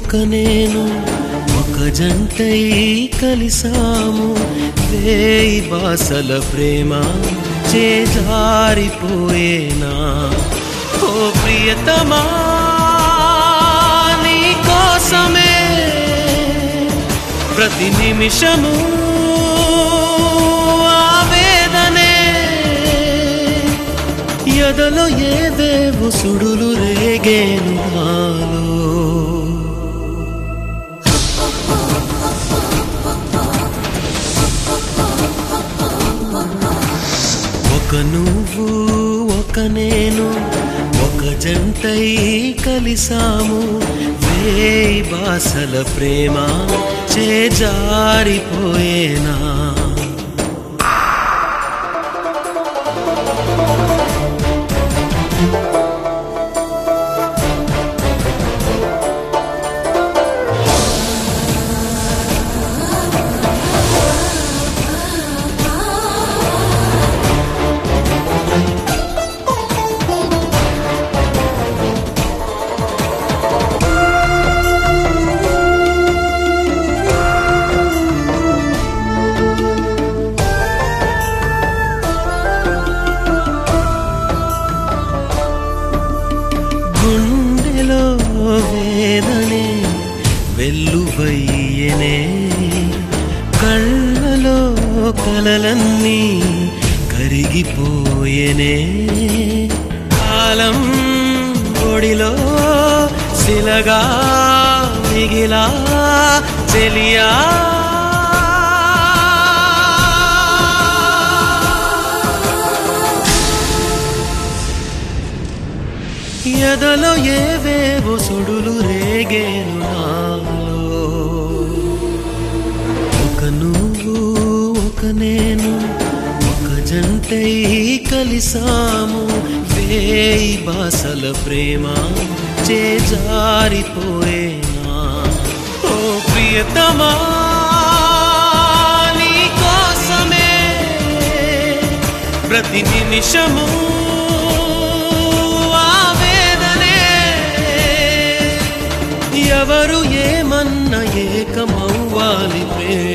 ఒక నేను ఒక జంటై కలిసాము వేయి బాసల ప్రేమ చేజారిపోయేనా ఓ ప్రియతమా నీ కోసమే ప్రతి నిమిషము ఆవేదనే ఎదలో ఏవేవో సుడులు రేగేను నాలో ఒక నువ్వు ఒక నేను ఒక జంటై కలిసాము వేయి బాసల ప్రేమ చేజారిపోయేనా గుండెలో వేదనే వెల్లువయ్యనే కళ్ళలో కలలన్నీ కరిగిపోయేనే కాలం ఒడిలో శిలగా మిగిలా చెలియా ఎదలో ఏవేవో సుడులు రేగేను నాలో ఒక నువ్వు ఒక నేను ఒక జంటై కలిసాము వేయి బాసల ప్రేమ చేజారిపోయేనా ఓ ప్రియతమా నీ కోసమే ప్రతి నిమిషము ఆవేదనే ఎవరు ఏమన్న ఏకమవ్వాలి ప్రేమ